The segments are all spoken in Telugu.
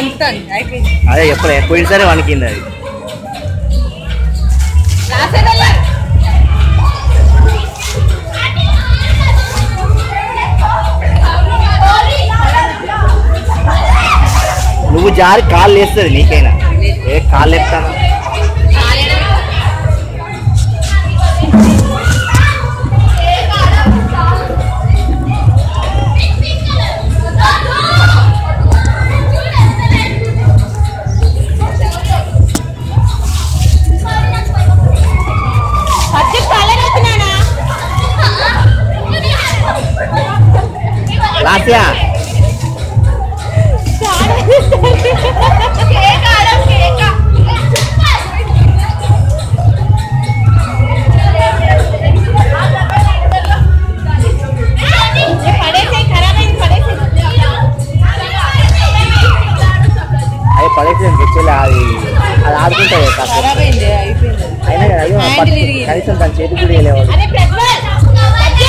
వణుకుతాను అయిపోయింది అదే ఎప్పుడు పోయినసారి వణికింది అది రాసేదల్లా నువ్వు జారి కాళ్ళు వేస్తుంది నీకైనా ఏ కాళ్ళు ఎత్తాను పచ్చి కలర్ అవుతున్నానా లాస్యా పడేసే ఖరాబ్ అయింది పడేసే అవి పడేసి తెచ్చేలే అది అది ఆడుకుంటుంది కాస్త ఖరాబ్ అయింది అయిపోయింది అయినా కదా అయ్యో, హ్యాండిల్ పట్టు- ఇరిగింది. కనీసం తన చేతి కూడా వేయలేవాడు అరే ప్రజ్వల్ అజ్జు!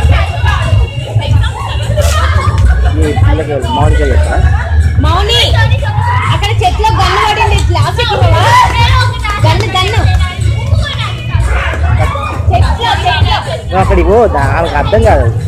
ఈ పిల్లకి మామిడికాయ చెప్తా మౌని అక్కడ చెట్లో గన్ను పడింది గ్లాస్ ఎక్కువవా గన్ను గన్ను చెట్లో చెట్లో నువ్వు అక్కడికి పో దా- ఆమెకు అర్థం కాదు